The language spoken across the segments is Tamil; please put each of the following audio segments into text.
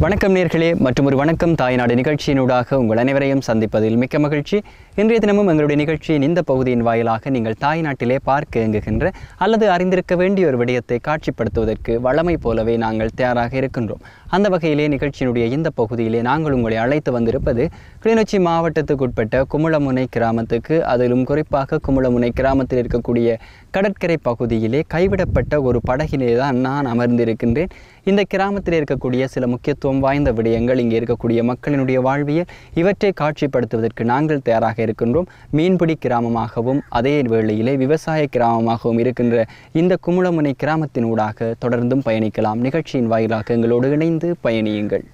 வணக்கம் நேர்களே மற்றும் ஒரு வணக்கம் தாய்நாடு நிகழ்ச்சியினூடாக உங்கள் அனைவரையும் சந்திப்பதில் மிக்க மகிழ்ச்சி இன்றைய தினமும் எங்களுடைய நிகழ்ச்சியின் இந்த பகுதியின் வாயிலாக நீங்கள் தாய்நாட்டிலே பார்க்க எங்குகின்ற அல்லது அறிந்திருக்க வேண்டிய ஒரு விடயத்தை காட்சிப்படுத்துவதற்கு வளமை போலவே நாங்கள் தயாராக இருக்கின்றோம் அந்த வகையிலே நிகழ்ச்சியினுடைய இந்த பகுதியிலே நாங்கள் உங்களை அழைத்து வந்திருப்பது கிளிநொச்சி மாவட்டத்துக்குட்பட்ட குமுளமுனை கிராமத்துக்கு அதிலும் குறிப்பாக குமுளமுனை கிராமத்தில் இருக்கக்கூடிய கடற்கரை பகுதியிலே கைவிடப்பட்ட ஒரு படகிலே தான் நான் அமர்ந்திருக்கின்றேன் இந்த கிராமத்தில் இருக்கக்கூடிய சில முக்கியத்துவம் வாய்ந்த விடயங்கள் இங்கே இருக்கக்கூடிய மக்களினுடைய வாழ்வியல் இவற்றை காட்சிப்படுத்துவதற்கு நாங்கள் தயாராக இருக்கின்றோம் மீன்பிடி கிராமமாகவும் அதே வேளையிலே விவசாய கிராமமாகவும் இருக்கின்ற இந்த குமுளமுனை கிராமத்தினூடாக தொடர்ந்தும் பயணிக்கலாம் நிகழ்ச்சியின் வாயிலாக எங்களோடு இணைந்து பயணியுங்கள்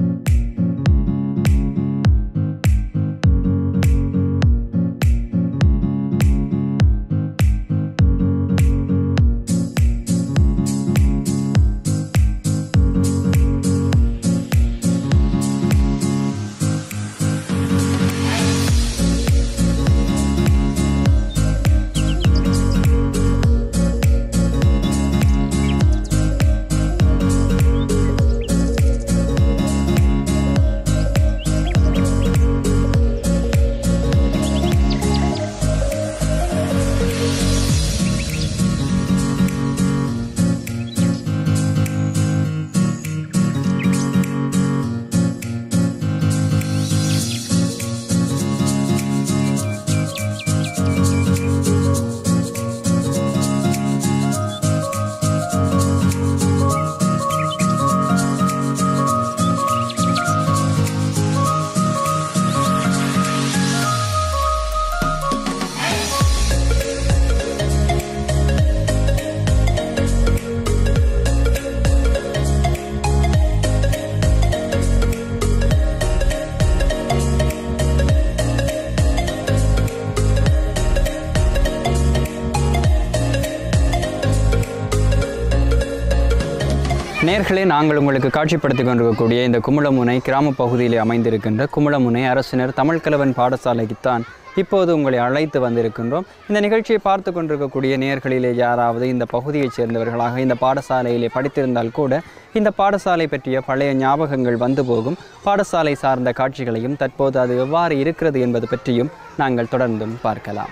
நேர்களே நாங்கள் உங்களுக்கு காட்சிப்படுத்தி கொண்டிருக்கக்கூடிய இந்த குமுளமுனை கிராம பகுதியிலே அமைந்திருக்கின்ற குமுளமுனை அரசினர் தமிழ்கலவன் பாடசாலைக்குத்தான் இப்போது உங்களை அழைத்து வந்திருக்கின்றோம் இந்த நிகழ்ச்சியை பார்த்து கொண்டிருக்கக்கூடிய நேர்களிலே யாராவது இந்த பகுதியைச் சேர்ந்தவர்களாக இந்த பாடசாலையிலே படித்திருந்தால் கூட இந்த பாடசாலை பற்றிய பழைய ஞாபகங்கள் வந்து போகும் பாடசாலை சார்ந்த காட்சிகளையும் தற்போது அது எவ்வாறு இருக்கிறது என்பது பற்றியும் நாங்கள் தொடர்ந்தும் பார்க்கலாம்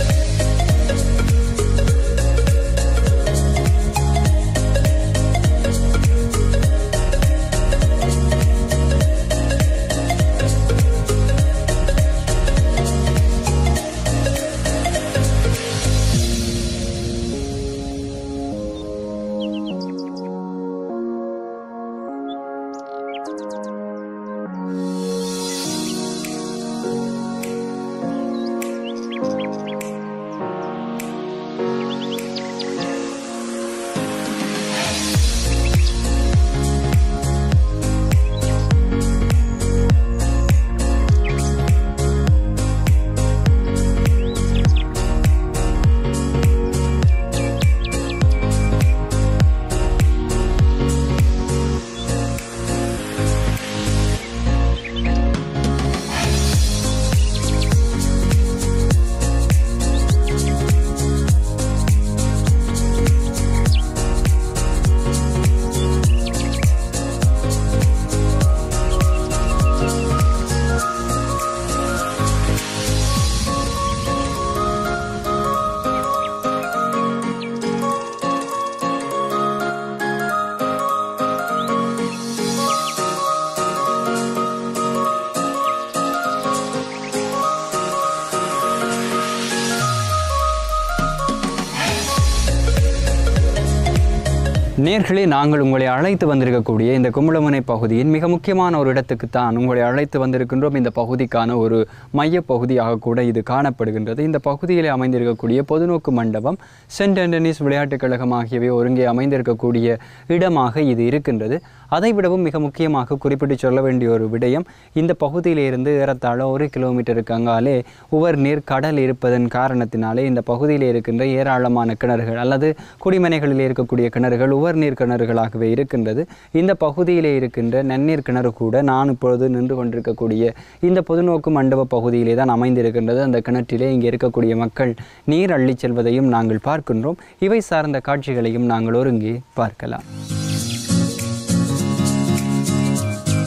நேர்களே நாங்கள் உங்களை அழைத்து வந்திருக்கக்கூடிய இந்த கும்பலமுனை பகுதியின் மிக முக்கியமான ஒரு இடத்துக்கு தான் உங்களை அழைத்து வந்திருக்கின்றோம் இந்த பகுதிக்கான ஒரு மைய பகுதியாக கூட இது காணப்படுகின்றது இந்த பகுதியில் அமைந்திருக்கக்கூடிய பொதுநோக்கு மண்டபம் சென்ட் ஆண்டனிஸ் விளையாட்டுக் கழகம் ஆகியவை ஒருங்கே அமைந்திருக்கக்கூடிய இடமாக இது இருக்கின்றது அதை விடவும் மிக முக்கியமாக குறிப்பிட்டு சொல்ல வேண்டிய ஒரு விடயம் இந்த பகுதியிலிருந்து ஏறத்தாழ ஒரு கிலோமீட்டருக்கு அங்காலே உவர் நீர் கடல் இருப்பதன் காரணத்தினாலே இந்த பகுதியில் இருக்கின்ற ஏராளமான கிணறுகள் அல்லது குடிமனைகளில் இருக்கக்கூடிய கிணறுகள் உவர் நீர் கிணறுகளாகவே இருக்கின்றது இந்த பகுதியிலே இருக்கின்ற நன்னீர் கிணறு கூட நான் இப்பொழுது நின்று கொண்டிருக்கக்கூடிய இந்த பொதுநோக்கு மண்டப பகுதியிலே தான் அமைந்திருக்கின்றது அந்த கிணற்றிலே இங்கே இருக்கக்கூடிய மக்கள் நீர் அள்ளிச் செல்வதையும் நாங்கள் பார்க்கின்றோம் இவை சார்ந்த காட்சிகளையும் நாங்கள் ஒருங்கே பார்க்கலாம்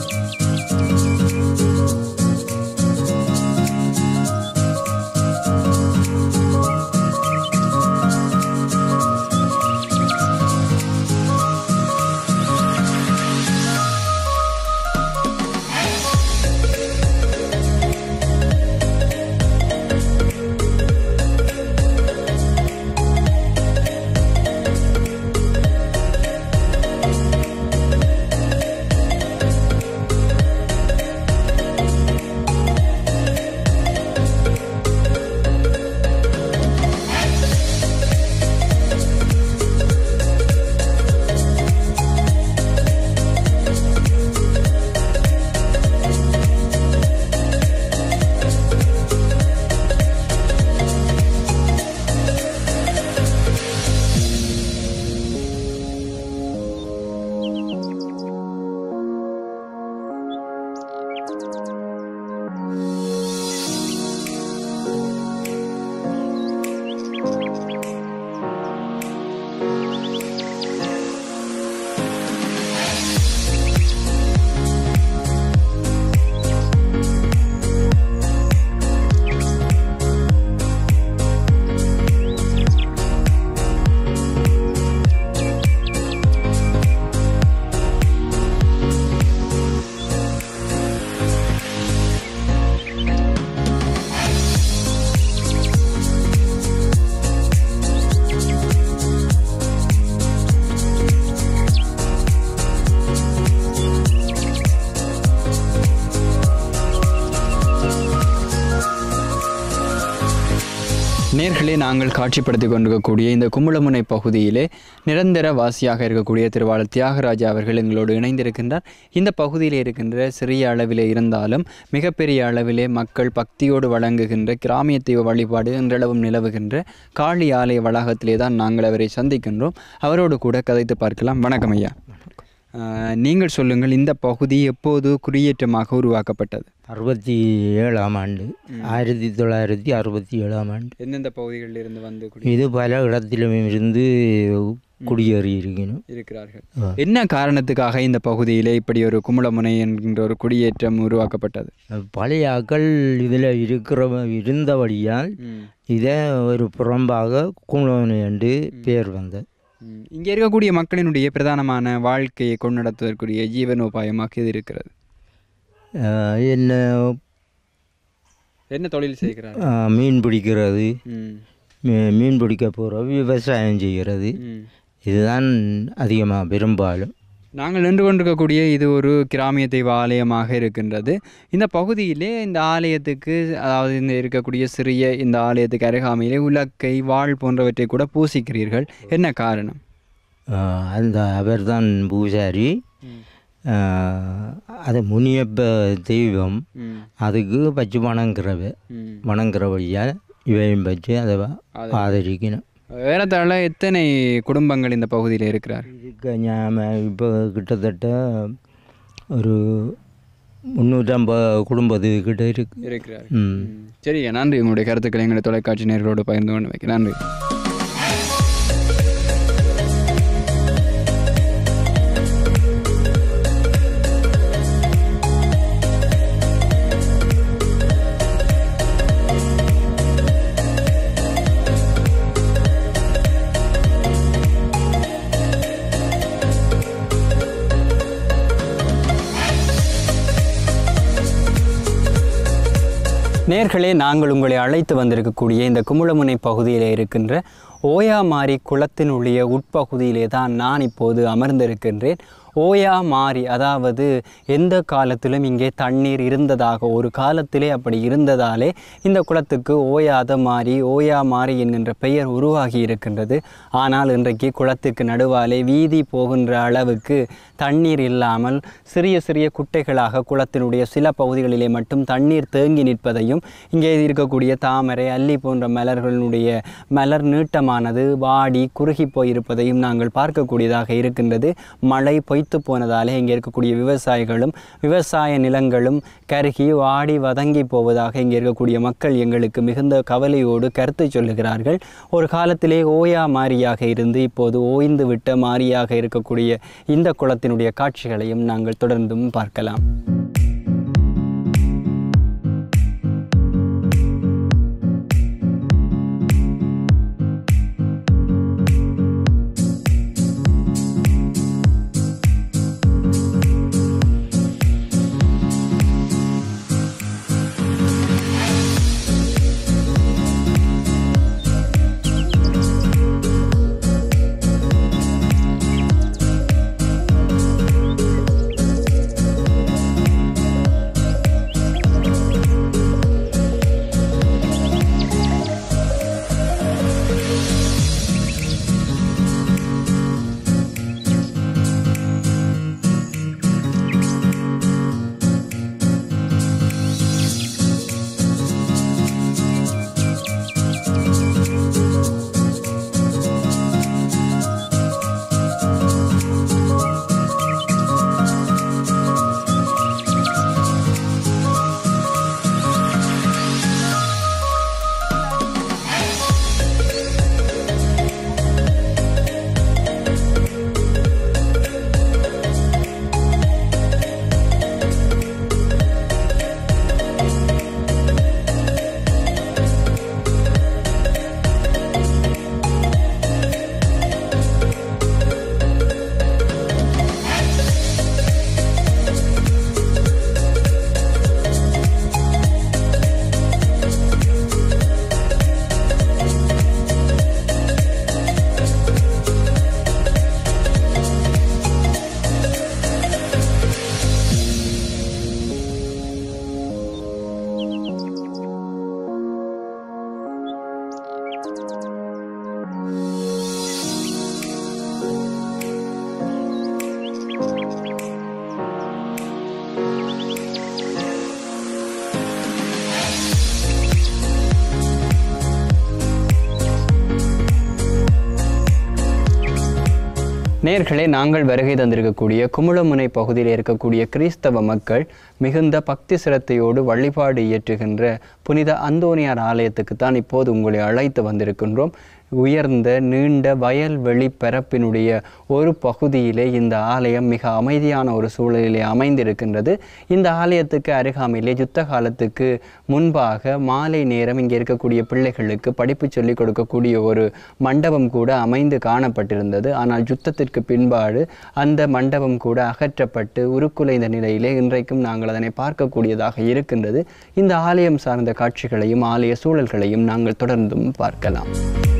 நேர்களே நாங்கள் காட்சிப்படுத்தி கொண்டிருக்கக்கூடிய இந்த கும்பலமுனை பகுதியிலே நிரந்தர வாசியாக இருக்கக்கூடிய திருவாளர் தியாகராஜா அவர்கள் எங்களோடு இணைந்திருக்கின்றார் இந்த பகுதியில் இருக்கின்ற சிறிய அளவிலே இருந்தாலும் மிகப்பெரிய அளவிலே மக்கள் பக்தியோடு வழங்குகின்ற கிராமிய தெய்வ வழிபாடு இன்றளவும் நிலவுகின்ற காளி ஆலய வளாகத்திலே தான் நாங்கள் அவரை சந்திக்கின்றோம் அவரோடு கூட கதைத்து பார்க்கலாம் வணக்கம் ஐயா ஆஹ், நீங்கள் சொல்லுங்கள் இந்த பகுதி எப்போது குடியேற்றமாக உருவாக்கப்பட்டது அறுபத்தி ஏழாம் ஆண்டு ஆயிரத்தி தொள்ளாயிரத்தி அறுபத்தி ஏழாம் ஆண்டு எந்தெந்த பகுதிகளில் இருந்து வந்து இது பல இடத்திலும் இருந்து குடியேறி இருக்கணும் இருக்கிறார்கள் என்ன காரணத்துக்காக இந்த பகுதியிலே இப்படி ஒரு குமுளமுனை என்கின்ற ஒரு குடியேற்றம் உருவாக்கப்பட்டது பழைய ஆக்கள் இதில் இருக்கிற இருந்தபடியால் இதை ஒரு புறம்பாக கும்பலோனி என்று பேர் வந்தது ம். இங்கே இருக்கக்கூடிய மக்களினுடைய பிரதானமான வாழ்க்கையை கொண்டாடுவதற்குரிய ஜீவனோபாயமாக இது இருக்கிறது அஹ் என்ன என்ன தொழில் செய்கிறார் அஹ் மீன் பிடிக்கிறது ம். மீ- மீன் பிடிக்க போகிற விவசாயம் செய்கிறது ம். இதுதான் அதிகமாக பெரும்பாலும் நாங்கள் நின்று கொண்டிருக்கக்கூடிய இது ஒரு கிராமிய தெய்வ ஆலயமாக இருக்கின்றது இந்த பகுதியிலே இந்த ஆலயத்துக்கு அதாவது இந்த இருக்கக்கூடிய சிறிய இந்த ஆலயத்துக்கு அருகாமையிலே உலக்கை வாழ் போன்றவற்றை கூட பூசிக்கிறீர்கள் என்ன காரணம் அஹ் அந்த அவர்தான் பூசாரி அஹ் அது முனியப்ப தெய்வம் ம். அதுக்கு பச்சு வணங்குறவ ம். வணங்குறபடியால் இவையும் பற்றி அதை ஆதரிக்கணும் ஏறத்தாழ எத்தனை குடும்பங்கள் இந்த பகுதியில் இருக்கிறார் இதுக்கு ஞாபக இப்போ கிட்டத்தட்ட ஒரு முந்நூற்றம்பது குடும்பத்து கிட்ட இருக்கு இருக்கிறார் ம் சரி நன்றி உங்களுடைய கருத்துக்களை எங்களுடைய தொலைக்காட்சி நேர்களோடு பகிர்ந்து கொண்டு வைக்க நன்றி நேர்களே நாங்கள் உங்களை அழைத்து வந்திருக்கக்கூடிய இந்த குமுளமுனை பகுதியில் இருக்கின்ற ஓயாமாரி குளத்தினுடைய உட்பகுதியிலே தான் நான் இப்போது அமர்ந்திருக்கின்றேன் ஓயா மாறி அதாவது எந்த காலத்திலும் இங்கே தண்ணீர் இருந்ததாக ஒரு காலத்திலே அப்படி இருந்ததாலே இந்த குளத்துக்கு ஓயாத மாறி ஓயா மாறி என்கின்ற பெயர் உருவாகி இருக்கின்றது ஆனால் இன்றைக்கு குளத்துக்கு நடுவாலே வீதி போகின்ற அளவுக்கு தண்ணீர் இல்லாமல் சிறிய சிறிய குட்டைகளாக குளத்தினுடைய சில பகுதிகளிலே மட்டும் தண்ணீர் தேங்கி நிற்பதையும் இங்கே இருக்கக்கூடிய தாமரை அல்லி போன்ற மலர்களுடைய மலர் நீட்டமானது வாடி குறுகி போயிருப்பதையும் நாங்கள் பார்க்கக்கூடியதாக இருக்கின்றது மழை பொய்த்து போனதாலே இங்கே இருக்கக்கூடிய விவசாயிகளும் விவசாய நிலங்களும் கருகி வாடி வதங்கி போவதாக இங்கே இருக்கக்கூடிய மக்கள் எங்களுக்கு மிகுந்த கவலையோடு கருத்து சொல்லுகிறார்கள் ஒரு காலத்திலே ஓயா மாரியாக இருந்து இப்போது ஓய்ந்து விட்ட மாரியாக இருக்கக்கூடிய இந்த குளத்தினுடைய காட்சிகளையும் நாங்கள் தொடர்ந்தும் பார்க்கலாம் நேர்களே நாங்கள் வருகை தந்திருக்கக்கூடிய குமுளமுனை பகுதியில் இருக்கக்கூடிய கிறிஸ்தவ மக்கள் மிகுந்த பக்தி சிரத்தையோடு வழிபாடு இயற்றுகின்ற புனித அந்தோனியார் ஆலயத்துக்கு தான் இப்போது உங்களை அழைத்து வந்திருக்கின்றோம் உயர்ந்த நீண்ட வயல்வெளி பரப்பினுடைய ஒரு பகுதியிலே இந்த ஆலயம் மிக அமைதியான ஒரு சூழலிலே அமைந்திருக்கின்றது இந்த ஆலயத்துக்கு அருகாமையிலே யுத்த காலத்துக்கு முன்பாக மாலை நேரம் இங்கே இருக்கக்கூடிய பிள்ளைகளுக்கு படிப்பு சொல்லிக் கொடுக்கக்கூடிய ஒரு மண்டபம் கூட அமைந்து காணப்பட்டிருந்தது ஆனால் யுத்தத்திற்கு பின்பாடு அந்த மண்டபம் கூட அகற்றப்பட்டு உருக்குலைந்த நிலையிலே இன்றைக்கும் நாங்கள் அதனை பார்க்கக்கூடியதாக இருக்கின்றது இந்த ஆலயம் சார்ந்த காட்சிகளையும் ஆலய சூழல்களையும் நாங்கள் தொடர்ந்தும் பார்க்கலாம்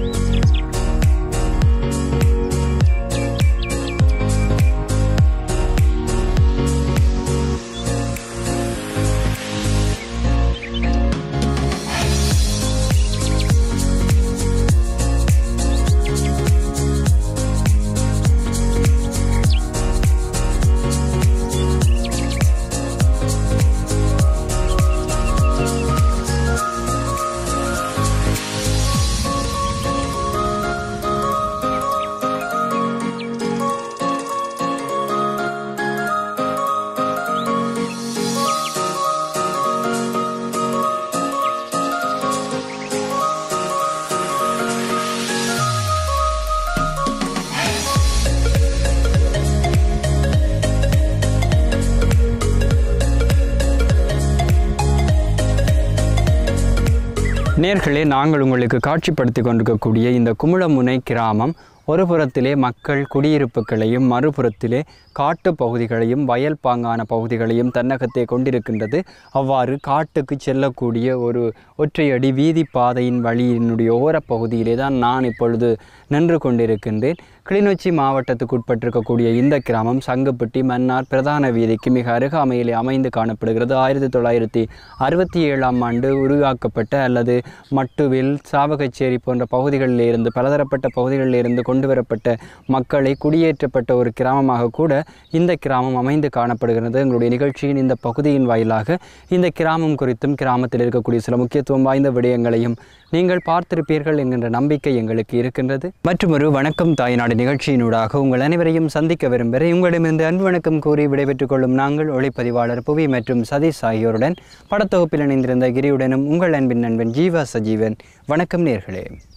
நேர்களே நாங்கள் உங்களுக்கு காட்சிப்படுத்தி கொண்டிருக்கக்கூடிய இந்த குமுளமுனை கிராமம் ஒரு புறத்திலே மக்கள் குடியிருப்புகளையும் மறுபுறத்திலே காட்டு பகுதிகளையும் வயல் பாங்கான பகுதிகளையும் தன்னகத்தை கொண்டிருக்கின்றது அவ்வாறு காட்டுக்கு செல்லக்கூடிய ஒரு ஒற்றையடி வீதி பாதையின் வழியினுடைய ஓரப்பகுதியிலே தான் நான் இப்பொழுது நின்று கொண்டிருக்கின்றேன் கிளிநொச்சி மாவட்டத்துக்கு உட்பட்டிருக்கக்கூடிய இந்த கிராமம் சங்குப்பட்டி மன்னார் பிரதான வீதிக்கு மிக அருகாமையிலே அமைந்து காணப்படுகிறது ஆயிரத்தி தொள்ளாயிரத்தி அறுபத்தி ஏழாம் ஆண்டு உருவாக்கப்பட்ட அல்லது மட்டுவில் சாவகச்சேரி போன்ற பகுதிகளில் இருந்து பலதரப்பட்ட பகுதிகளில் இருந்து கொண்டு வரப்பட்ட மக்களை குடியேற்றப்பட்ட ஒரு கிராமமாக கூட இந்த கிராமம் அமைந்து காணப்படுகிறது எங்களுடைய நிகழ்ச்சியின் இந்த பகுதியின் வாயிலாக இந்த கிராமம் குறித்தும் கிராமத்தில் இருக்கக்கூடிய சில முக்கியத்துவம் வாய்ந்த விடயங்களையும் நீங்கள் பார்த்திருப்பீர்கள் என்கின்ற நம்பிக்கை எங்களுக்கு இருக்கின்றது மற்றும் ஒரு வணக்கம் தாய்நாடு நிகழ்ச்சியினூடாக உங்கள் அனைவரையும் சந்திக்க வரும் வரை உங்களிடமிருந்து அன்பு வணக்கம் கூறி விடைபெற்றுக் கொள்ளும் நாங்கள் ஒளிப்பதிவாளர் புவி மற்றும் சதீஷ் ஆகியோருடன் படத்தொகுப்பில் இணைந்திருந்த கிரியுடனும் உங்கள் அன்பின் நண்பன் ஜீவா சஜீவன் வணக்கம் நேர்களே